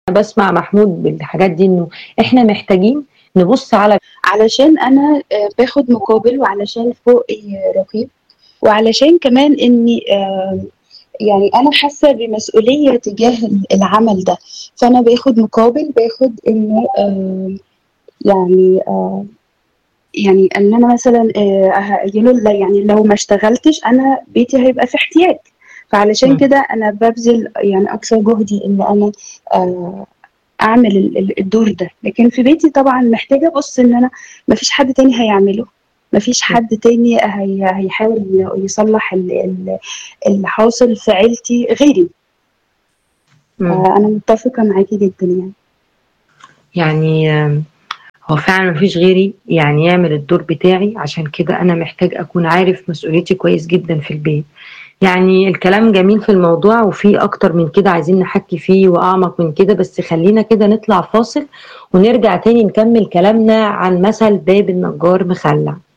بسمع محمود بالحاجات دي انه احنا محتاجين نبص على علشان انا آه، باخد مقابل وعلشان فوقي رقيب وعلشان كمان اني آه، يعني انا حاسه بمسؤوليه تجاه العمل ده فانا باخد مقابل باخد انه آه، يعني يعني ان انا مثلا يعني لو ما اشتغلتش انا بيتي هيبقى في احتياج فعلشان كده انا ببذل يعني اقصى جهدي ان انا اعمل الدور ده لكن في بيتي طبعا محتاجه ابص ان انا ما فيش حد تاني هيعمله ما فيش حد تاني هي هيحاول يصلح اللي حاصل في عيلتي غيري انا متفقه معاكي جدا يعني يعني هو فعلا مفيش غيري يعني يعمل الدور بتاعي عشان كده انا محتاج اكون عارف مسؤوليتي كويس جدا في البيت يعني الكلام جميل في الموضوع وفي اكتر من كده عايزين نحكي فيه واعمق من كده بس خلينا كده نطلع فاصل ونرجع تاني نكمل كلامنا عن مثل باب النجار مخلع